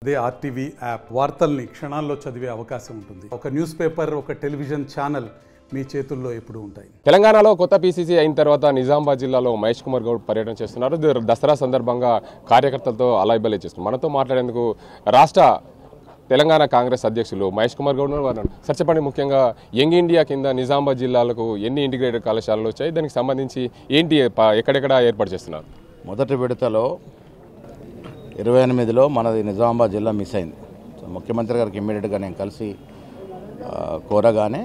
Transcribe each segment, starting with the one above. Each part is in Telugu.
అదే ఆర్టీవీ యాప్ వార్తల్ని క్షణాల్లో చదివే అవకాశం ఉంటుంది ఒక న్యూస్ పేపర్ ఒక టెలివిజన్ ఛానల్ మీ చేతుల్లో ఎప్పుడూ ఉంటాయి తెలంగాణలో కొత్త పీసీసీ అయిన తర్వాత నిజామాబాద్ జిల్లాలో మహేష్ కుమార్ గౌడ్ పర్యటన చేస్తున్నారు ద- దసరా సందర్భంగా కార్యకర్తలతో అలాయిబలే చేస్తున్నారు మనతో మాట్లాడేందుకు రాష్ట్ర తెలంగాణ కాంగ్రెస్ అధ్యక్షులు మహేష్ కుమార్ గౌడ్ ఉన్నారు. వారు సార్ చెప్పండి ముఖ్యంగా యంగ్ ఇండియా కింద నిజామాబాద్ జిల్లాలకు ఎన్ని ఇంటిగ్రేటెడ్ కళాశాలలు వచ్చాయి దానికి సంబంధించి ఏంటి ప- ఎక్కడెక్కడ ఏర్పాటు చేస్తున్నారు మొదటి విడతలో ఇరవై ఎనిమిదిలో మనది నిజామాబాద్ జిల్లా మిస్ అయింది సో ముఖ్యమంత్రి గారికి ఇమ్మీడియట్గా నేను కలిసి ఆ, కోరగానే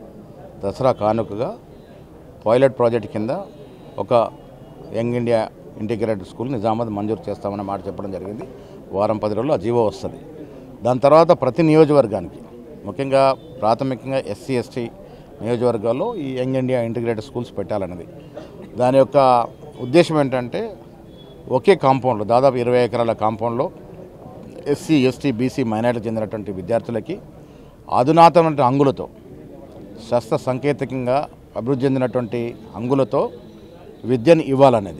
దసరా కానుకగా పైలట్ ప్రాజెక్ట్ కింద ఒక Young India integrated school Nizamabad మంజూరు చేస్తామన్న మాట చెప్పడం జరిగింది వారం పది రోజుల్లో ఆ జీవో వస్తుంది దాని తర్వాత ప్రతి నియోజకవర్గానికి ముఖ్యంగా ప్రాథమికంగా ఎస్సీ ఎస్టీ నియోజకవర్గాల్లో ఈ యంగ్ ఇండియా ఇంటిగ్రేటెడ్ స్కూల్స్ పెట్టాలన్నది దాని యొక్క ఉద్దేశం ఏంటంటే ఒకే కాంపౌండ్లో దాదాపు ఇరవై ఎకరాల కాంపౌండ్లో ఎస్సీ ఎస్టీ బీసీ మైనార్టీకి చెందినటువంటి విద్యార్థులకి అధునాతనమైన అంగులతో శస్త్ర సాంకేతికంగా అభివృద్ధి చెందినటువంటి అంగులతో విద్యను ఇవ్వాలనేది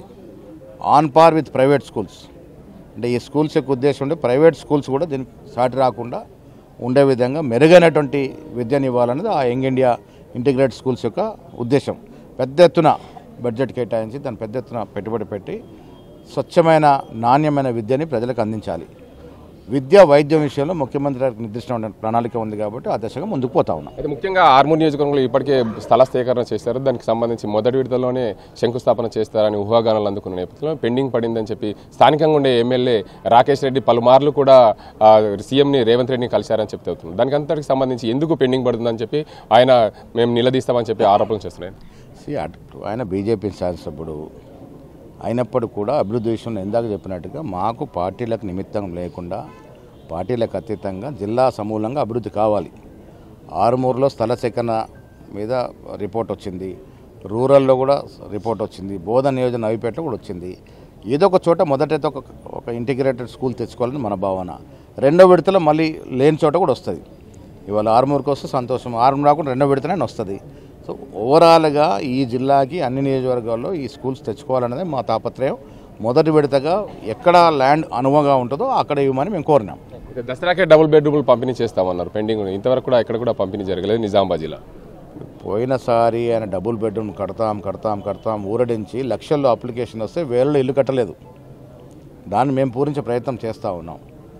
on par with private schools అంటే ఈ స్కూల్స్ యొక్క ఉద్దేశం ఉంటే ప్రైవేట్ స్కూల్స్ కూడా దీనికి సాటి రాకుండా ఉండే విధంగా మెరుగైనటువంటి విద్యను ఇవ్వాలనేది ఆ యంగ్ ఇండియా ఇంటిగ్రేటెడ్ స్కూల్స్ యొక్క ఉద్దేశం పెద్ద ఎత్తున బడ్జెట్ కేటాయించి దాన్ని పెద్ద ఎత్తున పెట్టుబడి పెట్టి స్వచ్ఛమైన నాణ్యమైన విద్యని ప్రజలకు అందించాలి విద్య వైద్యం విషయంలో ముఖ్యమంత్రి గారికి నిర్దిష్టమైన ప్రణాళిక ఉంది కాబట్టి ఆ దిశగా ముందుకు పోతా ఉన్నాం అయితే ముఖ్యంగా ఆర్మూర్ నియోజకవర్గంలో ఇప్పటికే స్థల సేకరణ చేశారు దానికి సంబంధించి మొదటి విడతలోనే శంకుస్థాపన చేస్తారని ఊహాగానాలు అందుకున్న నేపథ్యంలో పెండింగ్ పడిందని చెప్పి స్థానికంగా ఉండే ఎమ్మెల్యే రాకేష్ రెడ్డి పలుమార్లు కూడా ఆ, సీఎంని రేవంత్ రెడ్డిని కలిశారని చెప్తే అవుతుంది దానికి అంతటికి సంబంధించి ఎందుకు పెండింగ్ పడుతుందని చెప్పి ఆయన మేము నిలదీస్తామని చెప్పి ఆరోపణలు చేస్తున్నాయి సి అటు ఆయన బీజేపీ శాసనసభ్యుడు అయినప్పుడు కూడా అభివృద్ధి విషయంలో ఇందాక చెప్పినట్టుగా మాకు పార్టీలకు నిమిత్తం లేకుండా పార్టీలకు అతీతంగా జిల్లా సమూలంగా అభివృద్ధి కావాలి ఆరుమూరులో స్థల సేకరణ మీద రిపోర్ట్ వచ్చింది రూరల్లో కూడా రిపోర్ట్ వచ్చింది బోధన నియోజన నవిపేటలో కూడా వచ్చింది ఏదో ఒక చోట మొదటైతే ఒక ఒక ఇంటిగ్రేటెడ్ స్కూల్ తెచ్చుకోవాలని మన భావన రెండో విడతలో మళ్ళీ లేని చోట కూడా వస్తుంది ఇవాళ ఆరుమూరుకి వస్తే సంతోషం ఆరుమూరు రాకుండా రెండో విడతనే వస్తుంది సో ఓవరాల్గా ఈ జిల్లాకి అన్ని నియోజకవర్గాల్లో ఈ స్కూల్స్ తెచ్చుకోవాలన్నదే మా తాపత్రయం మొదటి విడతగా ఎక్కడ ల్యాండ్ అనువుగా ఉంటుందో అక్కడ ఇవ్వమని మేము కోరినాం అయితే దసరాకే డబుల్ బెడ్రూమ్లు పంపిణీ చేస్తామన్నారు పెండింగ్ ఉంది. ఇంతవరకు కూడా ఎక్కడ కూడా పంపిణీ జరగలేదు నిజామాబాద్ జిల్లా పోయినసారి ఆయన డబుల్ బెడ్రూమ్ కడతాం కడతాం కడతాం ఊరడించి లక్షల్లో అప్లికేషన్ వస్తే వేలలో ఇల్లు కట్టలేదు దాన్ని మేము పూరించే ప్రయత్నం చేస్తూ ఉన్నాం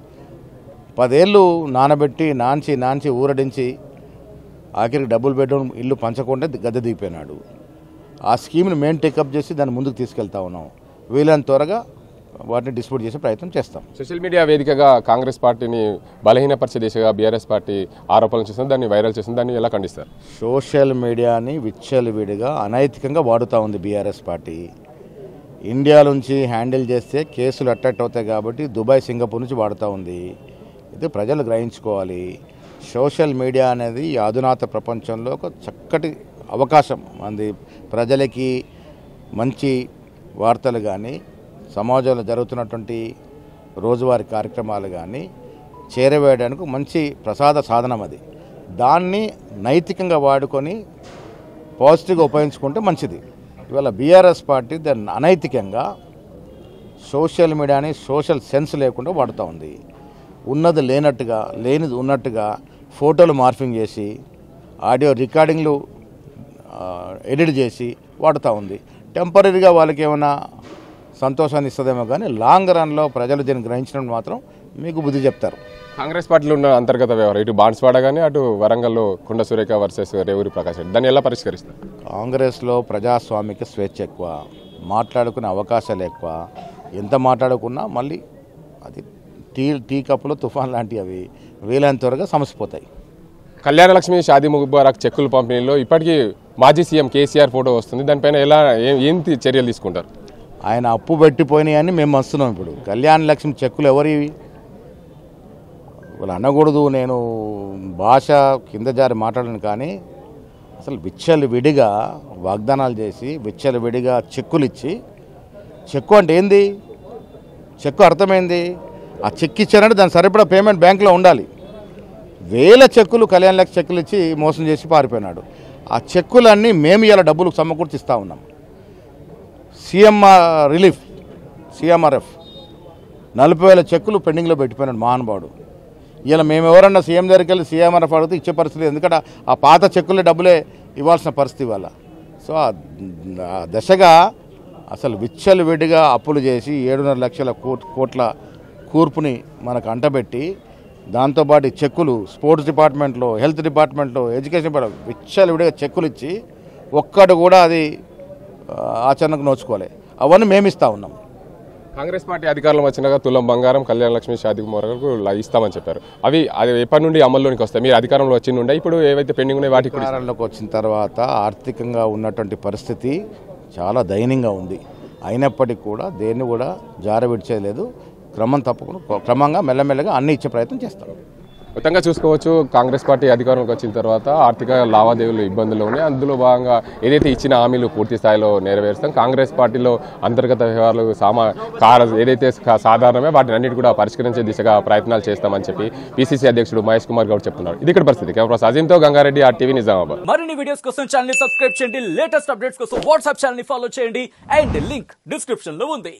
పదేళ్ళు నానబెట్టి నాంచి నాంచి ఊరడించి ఆఖరికి డబుల్ బెడ్రూమ్ ఇల్లు పంచకుండా గద్దె దిగిపోయినాడు ఆ స్కీమ్ని మేము టేకప్ చేసి దాన్ని ముందుకు తీసుకెళ్తా ఉన్నాం వీలైనంత త్వరగా వాటిని డిస్ప్యూట్ చేసే ప్రయత్నం చేస్తాం సోషల్ మీడియా వేదికగా కాంగ్రెస్ పార్టీని బలహీనపరిచే దిశగా బీఆర్ఎస్ పార్టీ ఆరోపణలు చేస్తుంది దాన్ని వైరల్ చేస్తుంది దాన్ని ఎలా ఖండిస్తారు సోషల్ మీడియాని విచ్చలవిడిగా అనైతికంగా వాడుతూ ఉంది బీఆర్ఎస్ పార్టీ ఇండియా నుంచి హ్యాండిల్ చేస్తే కేసులు అట్రాక్ట్ అవుతాయి కాబట్టి దుబాయ్ సింగపూర్ నుంచి వాడుతూ ఉంది ఇది ప్రజలు గ్రహించుకోవాలి సోషల్ మీడియా అనేది ఈ అధునాత ప్రపంచంలో ఒక చక్కటి అవకాశం అంది ప్రజలకి మంచి వార్తలు కానీ సమాజంలో జరుగుతున్నటువంటి రోజువారీ కార్యక్రమాలు కానీ చేరవేయడానికి ఒక మంచి ప్రసాద సాధనం అది దాన్ని నైతికంగా వాడుకొని పాజిటివ్గా ఉపయోగించుకుంటే మంచిది ఇవాళ బీఆర్ఎస్ పార్టీ దాన్ని అనైతికంగా సోషల్ మీడియాని సోషల్ సెన్స్ లేకుండా వాడుతూ ఉంది ఉన్నది లేనట్టుగా లేనిది ఉన్నట్టుగా ఫోటోలు మార్ఫింగ్ చేసి ఆడియో రికార్డింగ్లు ఆ, ఎడిట్ చేసి వాడుతూ ఉంది టెంపరీగా వాళ్ళకి ఏమైనా సంతోషాన్ని ఇస్తుందేమో కానీ లాంగ్ రన్లో ప్రజలు దీన్ని గ్రహించినప్పుడు మాత్రం మీకు బుద్ధి చెప్తారు కాంగ్రెస్ పార్టీలో ఉన్న అంతర్గత వ్యవహారం ఇటు బాన్స్వాడ కానీ అటు వరంగల్లో కొండ సురేఖ వర్సెస్ రేవూరి ప్రకాష్ రెడ్డి దాన్ని ఎలా పరిష్కరిస్తారు కాంగ్రెస్లో ప్రజాస్వామిక స్వేచ్ఛ ఎక్కువ మాట్లాడుకునే అవకాశాలు ఎక్కువ ఎంత మాట్లాడుకున్నా మళ్ళీ అది టీ టీ కప్పులో తుఫాన్ లాంటివి అవి వీలైనంత త్వరగా సమసిపోతాయి కళ్యాణ లక్ష్మి షాదీ ముబారక్ చెక్కుల పంపిణీలో ఇప్పటికీ మాజీ సీఎం కేసీఆర్ ఫోటో వస్తుంది దానిపైన ఎలా ఏ- ఏంటి చర్యలు తీసుకుంటారు ఆయన అప్పు పెట్టిపోయినాయని మేము వస్తున్నాం ఇప్పుడు కళ్యాణ లక్ష్మి చెక్కులు ఎవరివి వాళ్ళు అనకూడదు నేను భాష కింద జారి మాట్లాడను కానీ అసలు విచ్చలు విడిగా వాగ్దానాలు చేసి విచ్చలు విడిగా చెక్కులు ఇచ్చి చెక్కు అంటే ఏంది చెక్కు అర్థమైంది ఆ చెక్ ఇచ్చారంటే దాని సరిపడా పేమెంట్ బ్యాంకులో ఉండాలి వేల చెక్కులు కళ్యాణ లక్ష చెక్కులు ఇచ్చి మోసం చేసి పారిపోయినాడు ఆ చెక్కులన్నీ మేము ఇలా డబ్బులు సమకూర్చి ఇస్తూ ఉన్నాం సీఎంఆర్ రిలీఫ్ సిఎంఆర్ఎఫ్ నలభై వేల చెక్కులు పెండింగ్లో పెట్టిపోయినాడు మహానుభావుడు ఇలా మేము ఎవరన్నా సీఎం దగ్గరికి వెళ్ళి సీఎంఆర్ఎఫ్ అడిగితే ఇచ్చే పరిస్థితి లేదు. ఎందుకంటే ఆ పాత చెక్కులే డబ్బులే ఇవ్వాల్సిన పరిస్థితి వల్ల సో ఆ ఆ దశగా అసలు విచ్చలు విడిగా అప్పులు చేసి ఏడున్నర లక్షల కోట్- కోట్ల కూర్పుని మనకు అంటబెట్టి దాంతోపాటు ఈ చెక్కులు స్పోర్ట్స్ డిపార్ట్మెంట్లో హెల్త్ డిపార్ట్మెంట్లో ఎడ్యుకేషన్ డిపార్ట్మెంట్ విచ్చలు విడిగా చెక్కులు ఇచ్చి ఒక్కడు కూడా అది ఆ, ఆచరణకు నోచుకోవాలి అవన్నీ మేము ఇస్తా ఉన్నాం కాంగ్రెస్ పార్టీ అధికారంలో వచ్చినాక తులం బంగారం కళ్యాణ లక్ష్మి షాది కుమార్కు ఇస్తామని చెప్పారు అవి అది ఎప్పటి నుండి అమల్లోనికి వస్తాయి మీరు అధికారంలో వచ్చి నుండే ఇప్పుడు ఏవైతే పెండింగ్ ఉన్నాయి వాటికి కూడా అధికారంలోకి వచ్చిన తర్వాత ఆర్థికంగా ఉన్నటువంటి పరిస్థితి చాలా దయనీయంగా ఉంది అయినప్పటికీ కూడా దేన్ని కూడా జారవిడిచేయలేదు క్రమం తప్పకుండా క్రమంగా మెల్లమెల్లగా అన్ని ఇచ్చే ప్రయత్నం చేస్తాం మొత్తంగా చూసుకోవచ్చు కాంగ్రెస్ పార్టీ అధికారంలోకి వచ్చిన తర్వాత ఆర్థిక లావాదేవీలు ఇబ్బందులు ఉన్నాయి అందులో భాగంగా ఏదైతే ఇచ్చిన హామీలు పూర్తి స్థాయిలో నెరవేరుస్తాం కాంగ్రెస్ పార్టీలో అంతర్గత వ్యవహారాలు సామా కార ఏదైతే సా- సాధారణమే వాటిని అన్నిటి కూడా పరిష్కరించే దిశగా ప్రయత్నాలు చేస్తామని చెప్పి పిసిసి అధ్యక్షుడు మహేష్ కుమార్ గౌడ్ చెప్తున్నారు ఇది ఇక్కడ పరిస్థితి కెమెరా అజింతో గంగారెడ్డి ఆర్టీవీ నిజామాబాద్ మరిన్ని వీడియోస్ కోసం ఛానల్ ని సబ్స్క్రైబ్ చేయండి లేటెస్ట్ అప్డేట్స్ కోసం వాట్సాప్ ఛానల్ ని ఫాలో చేయండి అండ్ లింక్ డిస్క్రిప్షన్ లో ఉంది